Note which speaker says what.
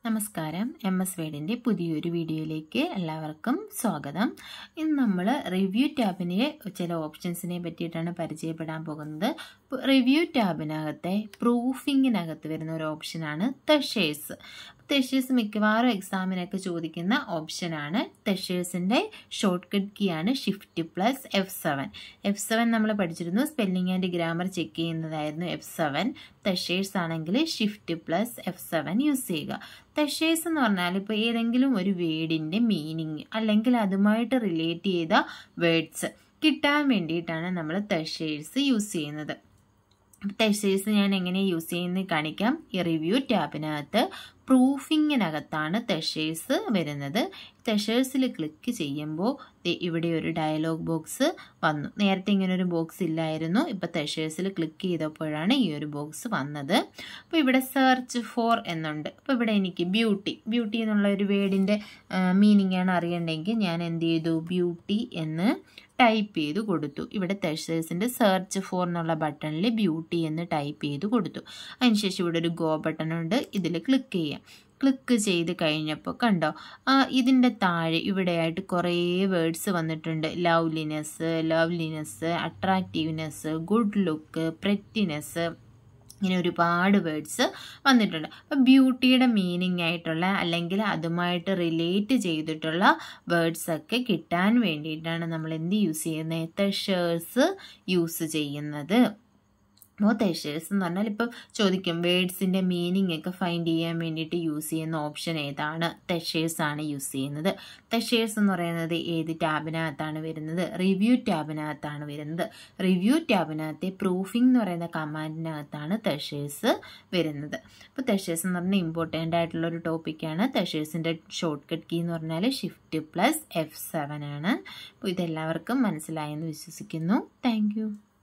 Speaker 1: നമസ്കാരം M S വേഡിൻ്റെ പുതിയൊരു വീഡിയോയിലേക്ക് എല്ലാവർക്കും സ്വാഗതം ഇന്ന് നമ്മൾ റിവ്യൂ ടാബിനെ ചില ഓപ്ഷൻസിനെ പറ്റിയിട്ടാണ് പരിചയപ്പെടാൻ പോകുന്നത് റിവ്യൂ ടാബിനകത്തെ പ്രൂഫിങ്ങിനകത്ത് വരുന്ന ഒരു ഓപ്ഷനാണ് തെഷേഴ്സ് തെഷേഴ്സ് മിക്കവാറും എക്സാമിനൊക്കെ ചോദിക്കുന്ന ഓപ്ഷനാണ് തെഷേഴ്സിൻ്റെ ഷോർട്ട് കട്ട് കീ ആണ് shift plus F seven F seven നമ്മൾ പഠിച്ചിരുന്നു സ്പെല്ലിംഗ് ആൻഡ് ഗ്രാമർ ചെക്ക് ചെയ്യുന്നതായിരുന്നു എഫ് സെവൻ തെഷേഴ്സ് ആണെങ്കിൽ shift plus F seven use ചെയ്യുക തെഷേഴ്സ് എന്ന് പറഞ്ഞാൽ ഇപ്പോൾ ഏതെങ്കിലും ഒരു വേർഡിൻ്റെ മീനിങ് അല്ലെങ്കിൽ അതുമായിട്ട് റിലേറ്റ് ചെയ്ത വേർഡ്സ് കിട്ടാൻ വേണ്ടിയിട്ടാണ് നമ്മൾ തെഷേഴ്സ് യൂസ് ചെയ്യുന്നത് തെഷേഴ്സ് ഞാൻ എങ്ങനെ യൂസ് ചെയ്യുന്നത് കാണിക്കാം ഈ റിവ്യൂ ടാബിനകത്ത് പ്രൂഫിങ്ങിനകത്താണ് തെഷേഴ്സ് വരുന്നത് തെഷേഴ്സിൽ ക്ലിക്ക് ചെയ്യുമ്പോൾ ഇവിടെ ഒരു ഡയലോഗ് ബോക്സ് വന്നു നേരത്തെ ഇങ്ങനെ ഒരു ബോക്സ് ഇല്ലായിരുന്നു ഇപ്പോൾ തെഷേഴ്സിൽ ക്ലിക്ക് ചെയ്തപ്പോഴാണ് ഈ ഒരു ബോക്സ് വന്നത് അപ്പോൾ ഇവിടെ സെർച്ച് ഫോർ എന്നുണ്ട് അപ്പോൾ ഇവിടെ എനിക്ക് ബ്യൂട്ടി ബ്യൂട്ടി എന്നുള്ള ഒരു വേർഡിൻ്റെ മീനിങ് ആണ് അറിയണ്ടെങ്കിൽ ഞാൻ എന്ത് ചെയ്തു ബ്യൂട്ടി എന്ന് ടൈപ്പ് ചെയ്ത് കൊടുത്തു ഇവിടെ തെഷേഴ്സിൻ്റെ സെർച്ച് ഫോർ എന്നുള്ള ബട്ടണിൽ ബ്യൂട്ടി എന്ന് ടൈപ്പ് ചെയ്ത് കൊടുത്തു അതിനുശേഷം ഇവിടെ ഒരു ഗോ ബട്ടൺ ഉണ്ട് ഇതിൽ ക്ലിക്ക് ചെയ്യാം ക്ലിക്ക് ചെയ്ത് കഴിഞ്ഞപ്പോൾ കണ്ടോ ഇതിൻ്റെ താഴെ ഇവിടെയായിട്ട് കുറേ വേർഡ്സ് വന്നിട്ടുണ്ട് loveliness loveliness attractiveness good look prettiness ഇങ്ങനെ ഒരുപാട് വേർഡ്സ് വന്നിട്ടുണ്ട് അപ്പം ബ്യൂട്ടിയുടെ മീനിങ് ആയിട്ടുള്ള അല്ലെങ്കിൽ അതുമായിട്ട് റിലേറ്റ് ചെയ്തിട്ടുള്ള വേർഡ്സൊക്കെ കിട്ടാൻ വേണ്ടിയിട്ടാണ് നമ്മൾ എന്ത് യൂസ് ചെയ്യുന്നത് തെഷേഴ്സ് യൂസ് ചെയ്യുന്നത് അപ്പോൾ തെഷേഴ്സ് എന്ന് പറഞ്ഞാൽ ഇപ്പം ചോദിക്കും വേർഡ്സിൻ്റെ മീനിങ് ഒക്കെ ഫൈൻഡ് ചെയ്യാൻ വേണ്ടിയിട്ട് യൂസ് ചെയ്യുന്ന ഓപ്ഷൻ ഏതാണ് തെഷേഴ്സ് ആണ് യൂസ് ചെയ്യുന്നത് തെഷേഴ്സ് എന്ന് പറയുന്നത് ഏത് ടാബിനകത്താണ് വരുന്നത് റിവ്യൂ ടാബിനകത്താണ് വരുന്നത് റിവ്യൂ ടാബിനകത്തെ പ്രൂഫിംഗ് എന്ന് പറയുന്ന കമാൻഡിനകത്താണ് തെഷേഴ്സ് വരുന്നത് അപ്പോൾ തെഷേഴ്സ് എന്ന് പറഞ്ഞാൽ ഇമ്പോർട്ടൻ്റ് ആയിട്ടുള്ള ഒരു ടോപ്പിക്കാണ് തെഷേഴ്സിൻ്റെ ഷോർട്ട് കട്ട് കീ എന്ന് പറഞ്ഞാൽ ഷിഫ്റ്റ് പ്ലസ് എഫ് സെവൻ ആണ് അപ്പോൾ ഇതെല്ലാവർക്കും മനസ്സിലായെന്ന് വിശ്വസിക്കുന്നു താങ്ക്